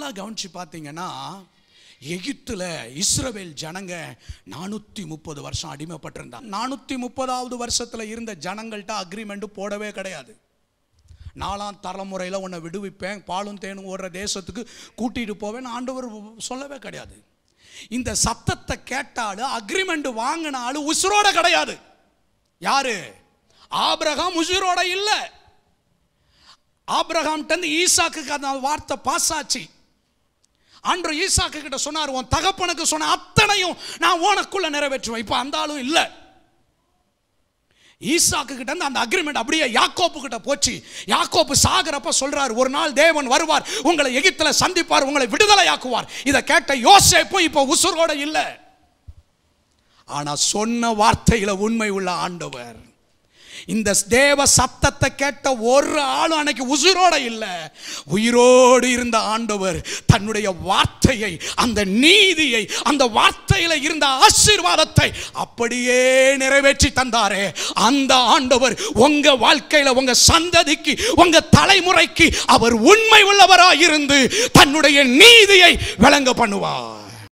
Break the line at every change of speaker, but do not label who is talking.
நல்லா கவனிச்சு பார்த்தீங்கன்னா எகிப்துல இஸ்ரவேல் ஜனங்க நானூற்றி முப்பது வருஷம் அடிமைப்பட்டிருந்தாங்க நானூற்றி முப்பதாவது வருஷத்துல இருந்த ஜனங்கள்ட்ட அக்ரிமெண்ட் போடவே கிடையாது நாலாம் தலைமுறையில் உன்னை விடுவிப்பேன் பாலும் தேனும் ஓடுற தேசத்துக்கு கூட்டிட்டு போவேன் ஆண்டவர் சொல்லவே கிடையாது இந்த சத்தத்தை கேட்டாலு அக்ரிமெண்ட் வாங்கின ஆளு உசுரோட கிடையாது யாரு ஆபிரகாம் உசுரோட இல்லை ஆபிரகாம்கிட்ட ஈசாக்குக்கு அந்த வார்த்தை பாஸ் ஆச்சு அன்று ஈசாக்கு கிட்ட சொன்னார் உன் தகப்பனுக்கு சொன்ன அத்தனையும் நான் உனக்குள்ள நிறைவேற்றுவேன் இப்போ அந்த ஆளும் இல்லை ஈசாக்கு கிட்ட இருந்து அந்த அக்ரிமெண்ட் அப்படியே யாக்கோப்பு கிட்ட போச்சு யாக்கோப்பு சாகிறப்ப சொல்றார் ஒரு நாள் தேவன் வருவார் உங்களை எகிப்துல சந்திப்பார் உங்களை விடுதலையாக்குவார் இதை கேட்ட யோசேப்பு இப்போ உசுரோட இல்லை ஆனா சொன்ன வார்த்தையில உண்மை உள்ள ஆண்டவர் இந்த தேவ சத்தத்தை கேட்ட ஒரு ஆளும் அன்னைக்கு உயிரோட இல்லை உயிரோடு இருந்த ஆண்டவர் தன்னுடைய வார்த்தையை அந்த நீதியை அந்த வார்த்தையில இருந்த ஆசீர்வாதத்தை அப்படியே நிறைவேற்றி தந்தாரே அந்த ஆண்டவர் உங்க வாழ்க்கையில உங்க சந்ததிக்கு உங்க தலைமுறைக்கு அவர் உண்மை உள்ளவராய் இருந்து தன்னுடைய நீதியை விளங்க பண்ணுவார்